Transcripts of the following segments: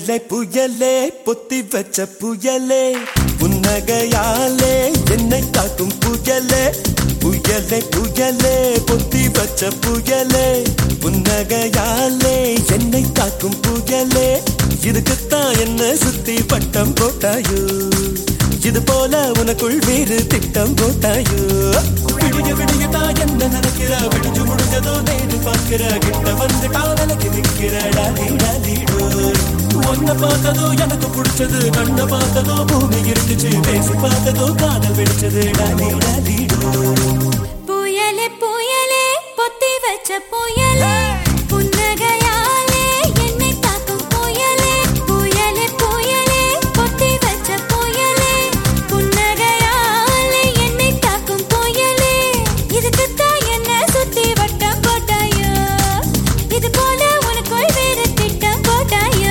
புயலே புயலே பொத்தி வச்ச புயலே புன்னகையாலே என்னை காக்கும் புயலே புயலே புயலே பொத்தி வச்ச புயலே புன்னகையாலே என்னை காக்கும் புயலே இதுக்குத்தான் என்ன சுத்தி பட்டம் போட்டாயோ இது போல உனக்குள் வேறு திட்டம் போட்டாயோ விடிய விடியதான் என்ன நினைக்கிற விடிஞ்சு முடிஞ்சதோ நேரு பார்க்கிற கிட்ட வந்து காதலுக்கு நிற்கிற டாலி டாலிடோ ஒன்ன பார்த்ததோ எனக்கு பிடிச்சது கண்ண பார்த்ததோ பூமி இருந்துச்சு பேசி பார்த்ததோ காதல் வெடிச்சது டாலி டாலிடோ புயலே புயலே பொத்தி வச்ச புயலே புன்னகையாலே என்னை தாக்கும் புயலே புயலே புயலே பொத்தி வச்ச புயலே புன்னகையாலே என்னை தாக்கும் புயலே இதுக்குத்தான் என்ன சுத்தி வட்டம் போட்டாயோ இது போல உனக்குள் வேறு திட்டம் போட்டாயோ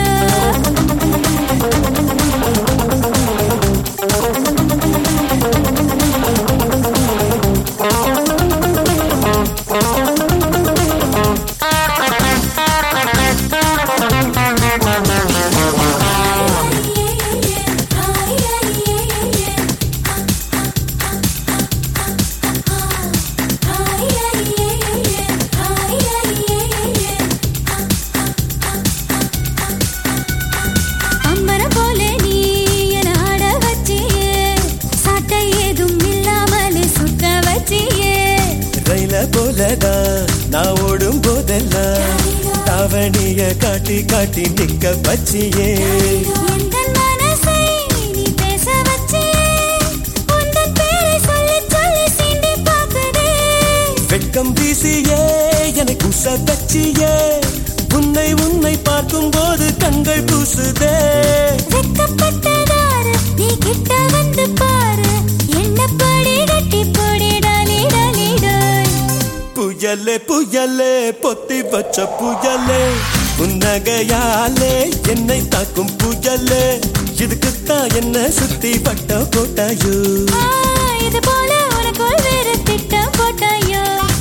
அம்மரம் போல நீ என ஆட வச்சியே சட்டை ஏதும் இல்லாமலே சுத்த வச்சியே ரயில போலதான் நான் ஓடும் போதெல்லாம் தாவணிய காட்டி காட்டி நிக்க வச்சியே எந்தன் மனசை நீ பேச வச்சியே உந்தன் பேரை சொல்லி சொல்லி சீண்டி பார்க்குதே வெட்கம் வீசியே எனக்கு உச வச்சியே உன்னை உன்னை பார்க்கும் போது கண்கள் கூசுதே வெக்கப்பட்டதாரு நீ கிட்ட வந்து பாரு என்ன படி கட்டி போடி டாலி டாலி டாய் புயலே புயலே பொத்தி வச்ச புயலே புன்னகையாலே என்னை தாக்கும் புயலே இதுக்குத்தான் என்ன சுத்தி பட்ட போட்டாயோ ஆ, இது போல உனக்குள் வேறு திட்டம் போட்டாயோ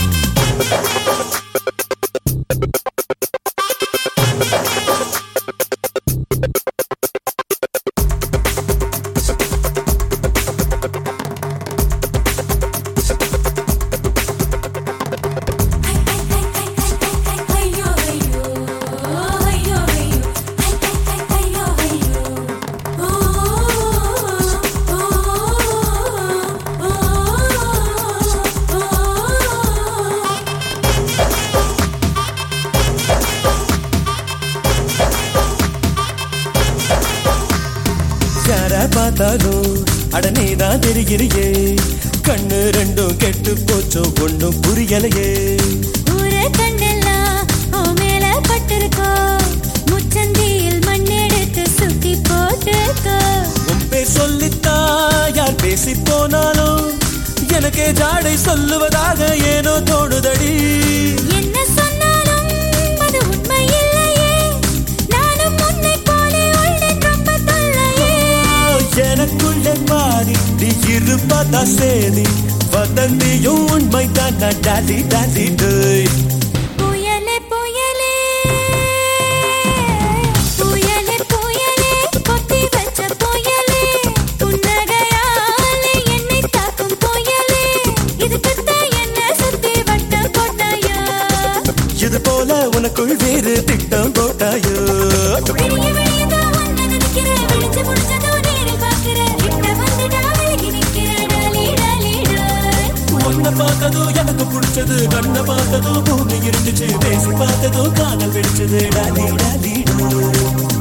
யார பார்த்தாலும் அடனேதான் தெரிகிறியே கண்ணு ரெண்டும் கெட்டு போச்சோ ஒண்ணும் புரியலையே ஊரே கண்ணெல்லாம் உன் மேல பட்டிருக்கோ முச்சந்தியில் மண்ணெடுத்து சுத்தி போட்டுக்கோ உன் பேர் சொல்லித்தா யார் பேசி போனாலும் எனக்கே ஜாடை சொல்லுவதாக ஏனோ தோணுதடி என்ன சொன்னாலும் அது உண்மை இல்லையே நானும் உன்னை போலே உள்ளேன் ரொம்ப தொல்லையே எனக்குள்ளே மாறி நீ இருப்பதா சேதி வதந்தியும் உண்மை தான் டாலி டாலி டேய் புயலே புயலே புயலே புயலே பொத்தி வச்ச புயலே புன்னகையாலே என்னை தாக்கும் புயலே இதுக்குத்தான் என்ன சுத்தி வட்டம் போட்டாயோ இது போல உனக்குள் வேறு திட்டம் போட்டாயோ விடிய விடியதான் உன்னை நினைக்கிறேன் விழிச்சு முடிச்சதோ நேரில் பார்க்கிறேன் கிட்ட வந்துட்டா விலகி நிற்கிறேன் டாலி டாலி டாய் உன்னை பார்த்ததோ எனக்கு பிடிச்சது கண்ணை பார்த்ததோ பூமி இருந்துச்சு பேசி பார்த்ததோ காதல் வெடிச்சது டாலி டாலி டோ